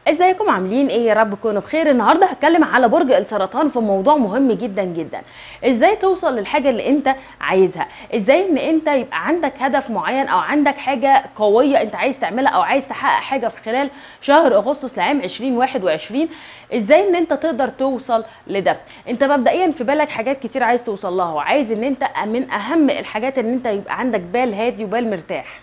ازيكم عاملين ايه يا رب تكونوا بخير النهارده هتكلم على برج السرطان في موضوع مهم جدا جدا ازاي توصل للحاجه اللي انت عايزها ازاي ان انت يبقى عندك هدف معين او عندك حاجه قويه انت عايز تعملها او عايز تحقق حاجه في خلال شهر اغسطس لعام 2021 ازاي ان انت تقدر توصل لده انت مبدئيا في بالك حاجات كتير عايز توصل لها وعايز ان انت من اهم الحاجات ان انت يبقى عندك بال هادي وبال مرتاح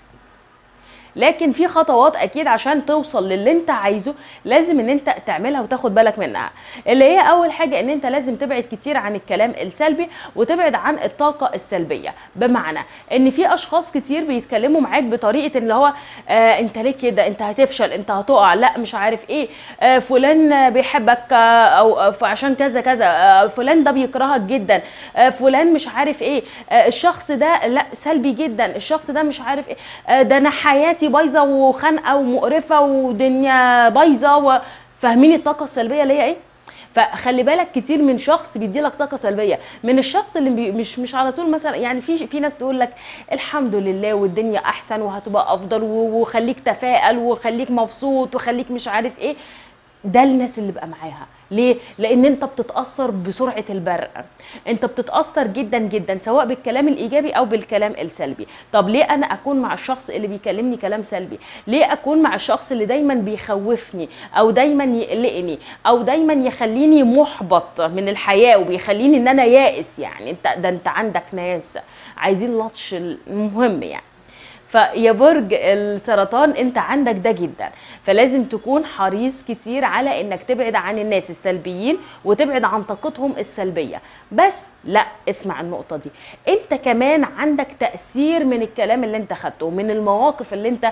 لكن في خطوات اكيد عشان توصل للي انت عايزه لازم ان انت تعملها وتاخد بالك منها اللي هي اول حاجه ان انت لازم تبعد كتير عن الكلام السلبي وتبعد عن الطاقه السلبيه بمعنى ان في اشخاص كتير بيتكلموا معاك بطريقه اللي هو آه انت ليه كده انت هتفشل انت هتقع لا مش عارف ايه آه فلان بيحبك آه او آه عشان كذا كذا آه فلان ده بيكرهك جدا آه فلان مش عارف ايه آه الشخص ده لا سلبي جدا الشخص ده مش عارف ايه آه ده انا حياتي بايظه وخانقه ومقرفه ودنيا بايظه و... فاهمين الطاقه السلبيه اللي هي ايه فخلي بالك كتير من شخص بيدي لك طاقه سلبيه من الشخص اللي بي مش مش على طول مثلا يعني في في ناس تقول لك الحمد لله والدنيا احسن وهتبقى افضل وخليك تفائل وخليك مبسوط وخليك مش عارف ايه ده الناس اللي بقى معاها ليه لان انت بتتاثر بسرعه البرق انت بتتاثر جدا جدا سواء بالكلام الايجابي او بالكلام السلبي طب ليه انا اكون مع الشخص اللي بيكلمني كلام سلبي ليه اكون مع الشخص اللي دايما بيخوفني او دايما يقلقني او دايما يخليني محبط من الحياه وبيخليني ان انا يائس يعني انت ده انت عندك ناس عايزين لطش المهم يعني فيا برج السرطان انت عندك ده جدا فلازم تكون حريص كتير على انك تبعد عن الناس السلبيين وتبعد عن طاقتهم السلبيه بس لا اسمع النقطه دي انت كمان عندك تاثير من الكلام اللي انت خدته من المواقف اللي انت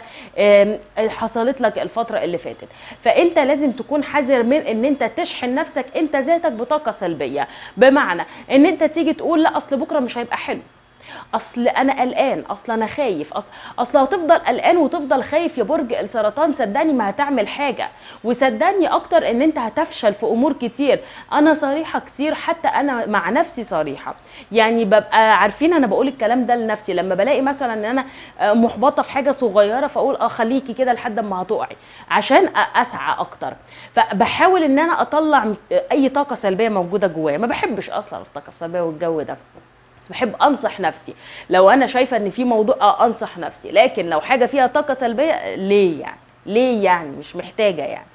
حصلت لك الفتره اللي فاتت فانت لازم تكون حذر من ان انت تشحن نفسك انت ذاتك بطاقه سلبيه بمعنى ان انت تيجي تقول لا اصل بكره مش هيبقى حلو اصل انا قلقان اصل انا خايف اصل اصل هتفضل قلقان وتفضل خايف يا برج السرطان صدقني ما هتعمل حاجه وصدقني اكتر ان انت هتفشل في امور كتير انا صريحه كتير حتى انا مع نفسي صريحه يعني ببقى عارفين انا بقول الكلام ده لنفسي لما بلاقي مثلا ان انا محبطه في حاجه صغيره فاقول اه خليكي كده لحد ما هتقعي عشان اسعى اكتر فبحاول ان انا اطلع اي طاقه سلبيه موجوده جوايا ما بحبش اصلا الطاقه السلبيه والجو ده بس بحب انصح نفسي لو انا شايفه ان في موضوع اه انصح نفسي لكن لو حاجه فيها طاقه سلبيه ليه يعني ليه يعني مش محتاجه يعني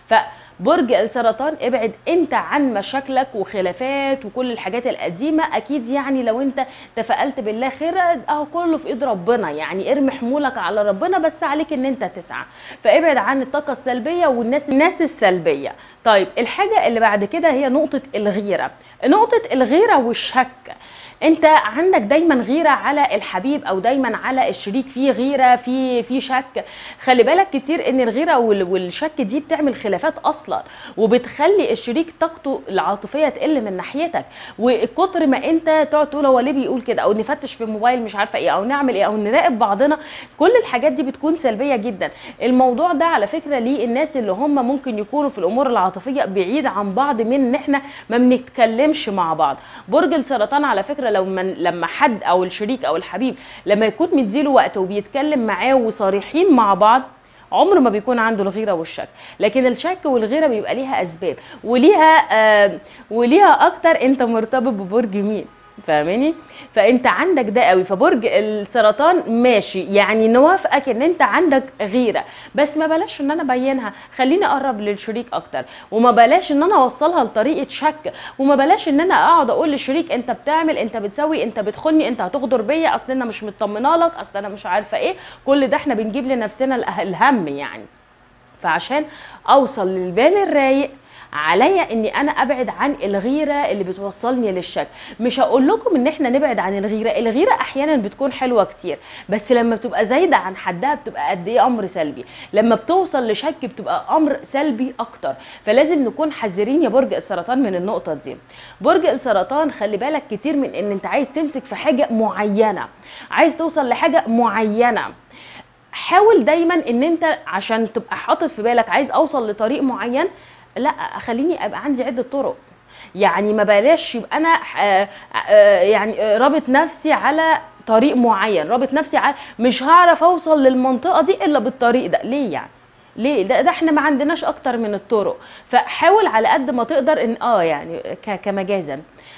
فبرج السرطان ابعد انت عن مشاكلك وخلافات وكل الحاجات القديمه اكيد يعني لو انت تفائلت بالله خير اهو كله في ايد ربنا يعني ارمي حمولك على ربنا بس عليك ان انت تسعى فابعد عن الطاقه السلبيه والناس الناس السلبيه طيب الحاجه اللي بعد كده هي نقطه الغيره نقطه الغيره والشك انت عندك دايما غيره على الحبيب او دايما على الشريك في غيره في في شك خلي بالك كتير ان الغيره والشك دي بتعمل خلافات اصلا وبتخلي الشريك طاقته العاطفيه تقل من ناحيتك وكتر ما انت تقعد تقول هو ليه بيقول كده او نفتش في الموبايل مش عارفه ايه او نعمل ايه او نراقب بعضنا كل الحاجات دي بتكون سلبيه جدا الموضوع ده على فكره ليه الناس اللي هم ممكن يكونوا في الامور العاطفيه بعيد عن بعض من ان احنا ما بنتكلمش مع بعض برج السرطان على فكره لو من لما حد او الشريك او الحبيب لما يكون مديله وقت وبيتكلم معاه وصريحين مع بعض عمره ما بيكون عنده الغيره والشك لكن الشك والغيره بيبقى ليها اسباب وليها آه وليها اكتر انت مرتبط ببرج مين فاهماني فانت عندك ده قوي فبرج السرطان ماشي يعني نوافقك ان انت عندك غيره بس ما بلاش ان انا ابينها خليني اقرب للشريك اكتر وما بلاش ان انا اوصلها لطريقه شك وما بلاش ان انا اقعد اقول للشريك انت بتعمل انت بتسوي انت بتخوني انت هتغدر بيا اصل انا مش مطمنه لك اصل انا مش عارفه ايه كل ده احنا بنجيب لنفسنا الهم يعني فعشان اوصل للبال الرايق عليا اني انا ابعد عن الغيره اللي بتوصلني للشك مش هقول لكم ان احنا نبعد عن الغيره الغيره احيانا بتكون حلوه كتير بس لما بتبقى زايده عن حدها بتبقى قد ايه امر سلبي لما بتوصل لشك بتبقى امر سلبي اكتر فلازم نكون حذرين يا برج السرطان من النقطه دي برج السرطان خلي بالك كتير من ان انت عايز تمسك في حاجه معينه عايز توصل لحاجه معينه حاول دايما ان انت عشان تبقى حاطط في بالك عايز اوصل لطريق معين لا خليني ابقى عندي عده طرق يعني ما بلاش يبقى انا آه، آه، يعني آه، رابط نفسي على طريق معين رابط نفسي على مش هعرف اوصل للمنطقه دي الا بالطريق ده ليه يعني ليه ده, ده احنا ما عندناش اكتر من الطرق فحاول على قد ما تقدر ان اه يعني ك- كمجازا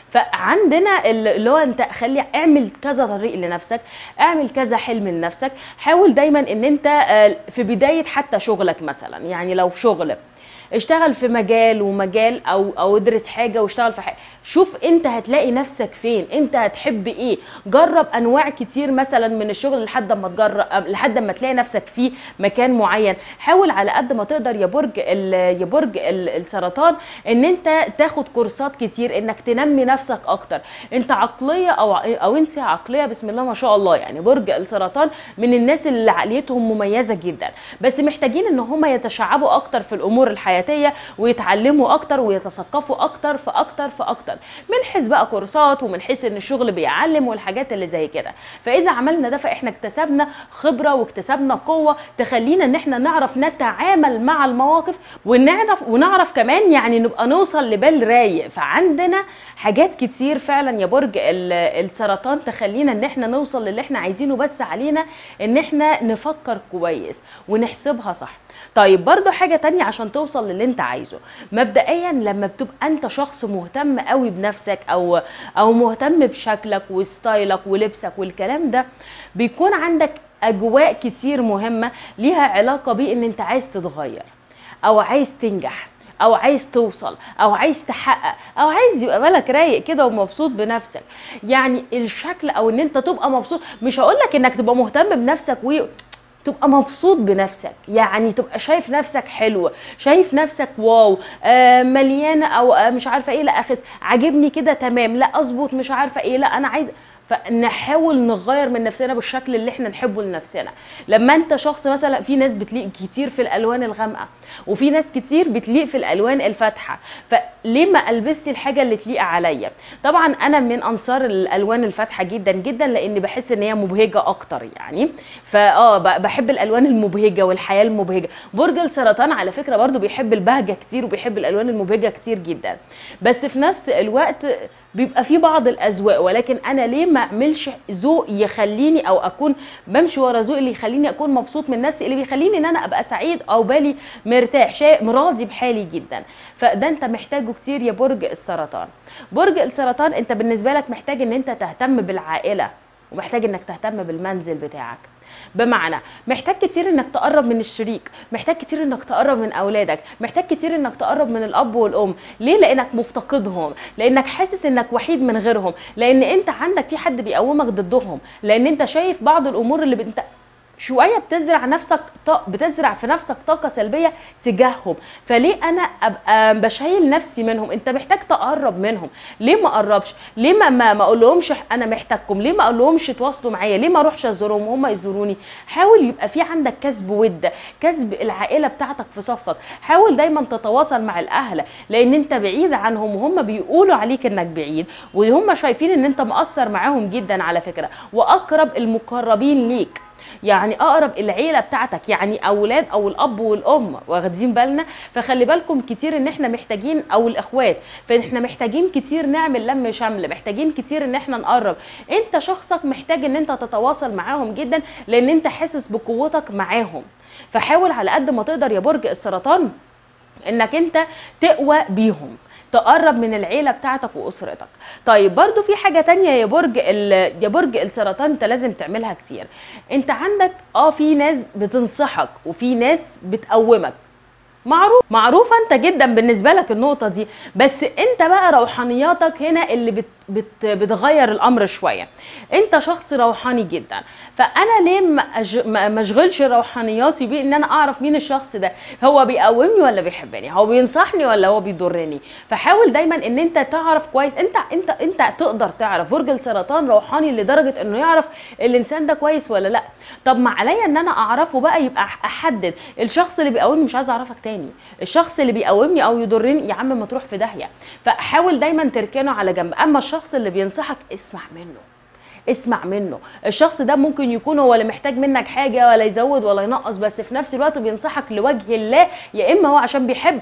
فعندنا ال- اللي هو انت خلي اعمل كذا طريق لنفسك اعمل كذا حلم لنفسك حاول دايما ان انت آه، في بدايه حتى شغلك مثلا يعني لو شغل اشتغل في مجال ومجال او او ادرس حاجه واشتغل في حاجه شوف انت هتلاقي نفسك فين انت هتحب ايه جرب انواع كتير مثلا من الشغل لحد ما تجرب لحد ما تلاقي نفسك في مكان معين حاول على قد ما تقدر يا برج ال- يا برج ال- السرطان ان انت تاخد كورسات كتير انك تنمي نفسك اكتر انت عقليه او او انت عقليه بسم الله ما شاء الله يعني برج السرطان من الناس اللي عقليتهم مميزه جدا بس محتاجين ان هم يتشعبوا اكتر في الامور الحياتيه ويتعلموا اكتر ويتثقفوا اكتر في اكتر في اكتر من حيث بقى كورسات ومن حيث ان الشغل بيعلم والحاجات اللي زي كده فاذا عملنا ده فاحنا اكتسبنا خبره واكتسبنا قوه تخلينا ان احنا نعرف نتعامل مع المواقف ونعرف ونعرف كمان يعني نبقى نوصل لبال رايق فعندنا حاجات كتير فعلا يا برج ال- السرطان تخلينا ان احنا نوصل للي احنا عايزينه بس علينا ان احنا نفكر كويس ونحسبها صح طيب برضو حاجة تانية عشان توصل للي انت عايزه مبدئيا لما بتبقى انت شخص مهتم قوي بنفسك او او مهتم بشكلك وستايلك ولبسك والكلام ده بيكون عندك اجواء كتير مهمة ليها علاقة بان انت عايز تتغير او عايز تنجح او عايز توصل او عايز تحقق او عايز يبقى بالك رايق كده ومبسوط بنفسك يعني الشكل او ان انت تبقى مبسوط مش هقولك انك تبقى مهتم بنفسك و تبقى مبسوط بنفسك يعني تبقى شايف نفسك حلو شايف نفسك واو آه مليانه او آه مش عارفه ايه لا اخس عاجبني كده تمام لا اظبط مش عارفه ايه لا انا عايز فنحاول نغير من نفسنا بالشكل اللي احنا نحبه لنفسنا لما انت شخص مثلا في ناس بتليق كتير في الالوان الغامقه وفي ناس كتير بتليق في الالوان الفاتحه فليه ما البسي الحاجه اللي تليق عليا طبعا انا من انصار الالوان الفاتحه جدا جدا لان بحس ان هي مبهجه اكتر يعني فاه ب- بحب الالوان المبهجه والحياه المبهجه برج السرطان على فكره برضو بيحب البهجه كتير وبيحب الالوان المبهجه كتير جدا بس في نفس الوقت بيبقى في بعض الاذواق ولكن انا ليه ما اعملش ذوق يخليني او اكون بمشي ورا ذوق اللي يخليني اكون مبسوط من نفسي اللي بيخليني ان انا ابقى سعيد او بالي مرتاح شيء راضي بحالي جدا فده انت محتاجه كتير يا برج السرطان برج السرطان انت بالنسبه لك محتاج ان انت تهتم بالعائله ومحتاج انك تهتم بالمنزل بتاعك بمعنى محتاج كتير انك تقرب من الشريك محتاج كتير انك تقرب من اولادك محتاج كتير انك تقرب من الاب والام ليه لانك مفتقدهم لانك حاسس انك وحيد من غيرهم لان انت عندك في حد بيقومك ضدهم لان انت شايف بعض الامور اللي انت شويه بتزرع نفسك ط- بتزرع في نفسك طاقه سلبيه تجاههم فليه انا ابقى بشيل نفسي منهم انت محتاج تقرب منهم ليه ما اقربش ليه ما ما, ما اقول لهمش انا محتاجكم ليه ما اقول لهمش تواصلوا معايا ليه ما اروحش ازورهم وهم يزوروني حاول يبقى في عندك كسب ود كسب العائله بتاعتك في صفك حاول دايما تتواصل مع الاهل لان انت بعيد عنهم وهم بيقولوا عليك انك بعيد وهم شايفين ان انت مقصر معاهم جدا على فكره واقرب المقربين ليك يعني اقرب العيله بتاعتك يعني اولاد او الاب والام واخدين بالنا فخلي بالكم كتير ان احنا محتاجين او الاخوات فاحنا محتاجين كتير نعمل لم شمل محتاجين كتير ان احنا نقرب انت شخصك محتاج ان انت تتواصل معاهم جدا لان انت حاسس بقوتك معاهم فحاول على قد ما تقدر يا برج السرطان انك انت تقوى بيهم تقرب من العيله بتاعتك واسرتك طيب برضو في حاجه تانية يا برج ال- يا برج السرطان انت لازم تعملها كتير انت عندك اه في ناس بتنصحك وفي ناس بتقومك معروف معروفه انت جدا بالنسبه لك النقطه دي بس انت بقى روحانياتك هنا اللي بت بت بتغير الامر شويه انت شخص روحاني جدا فانا ليه ما أج- ما ما اشغلش روحانياتي بان انا اعرف مين الشخص ده هو بيقومني ولا بيحبني هو بينصحني ولا هو بيضرني فحاول دايما ان انت تعرف كويس انت انت انت تقدر تعرف برج السرطان روحاني لدرجه انه يعرف الانسان ده كويس ولا لا طب ما عليا ان انا اعرفه بقى يبقى احدد الشخص اللي بيقومني مش عايز اعرفك تاني الشخص اللي بيقومني او يضرني يا عم ما تروح في داهيه فحاول دايما تركنه على جنب اما الشخص اللي بينصحك اسمع منه اسمع منه الشخص ده ممكن يكون هو اللي محتاج منك حاجه ولا يزود ولا ينقص بس في نفس الوقت بينصحك لوجه الله يا اما هو عشان بيحبك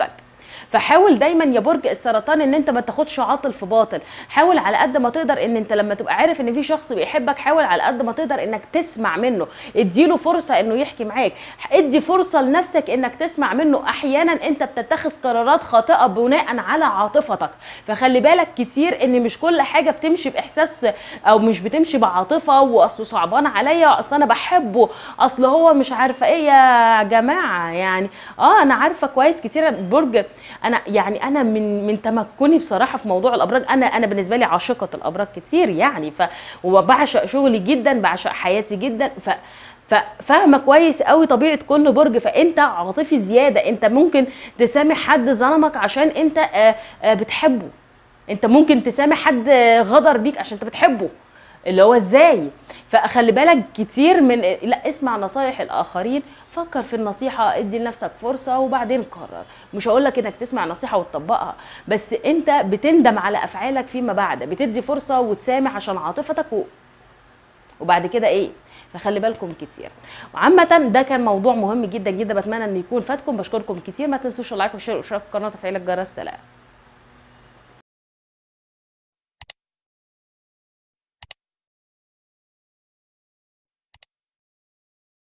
فحاول دايما يا برج السرطان ان انت ما تاخدش عاطل في باطل حاول على قد ما تقدر ان انت لما تبقى عارف ان في شخص بيحبك حاول على قد ما تقدر انك تسمع منه اديله فرصه انه يحكي معاك ادي فرصه لنفسك انك تسمع منه احيانا انت بتتخذ قرارات خاطئه بناء على عاطفتك فخلي بالك كتير ان مش كل حاجه بتمشي باحساس او مش بتمشي بعاطفه واصله صعبان عليا اصل انا بحبه اصل هو مش عارفه ايه يا جماعه يعني اه انا عارفه كويس كتير برج انا يعني انا من من تمكني بصراحه في موضوع الابراج انا انا بالنسبه لي عاشقه الابراج كتير يعني ف وبعشق شغلي جدا بعشق حياتي جدا ف ففاهمه كويس قوي طبيعه كل برج فانت عاطفي زياده انت ممكن تسامح حد ظلمك عشان انت آه، آه، بتحبه انت ممكن تسامح حد غدر بيك عشان انت بتحبه اللي هو ازاي فخلي بالك كتير من لا اسمع نصايح الاخرين فكر في النصيحه ادي لنفسك فرصه وبعدين قرر مش هقول لك انك تسمع نصيحه وتطبقها بس انت بتندم على افعالك فيما بعد بتدي فرصه وتسامح عشان عاطفتك و... وبعد كده ايه فخلي بالكم كتير وعامة ده كان موضوع مهم جدا جدا بتمنى ان يكون فاتكم بشكركم كتير ما تنسوش اللايك والشير والاشتراك في القناه وتفعيل الجرس سلام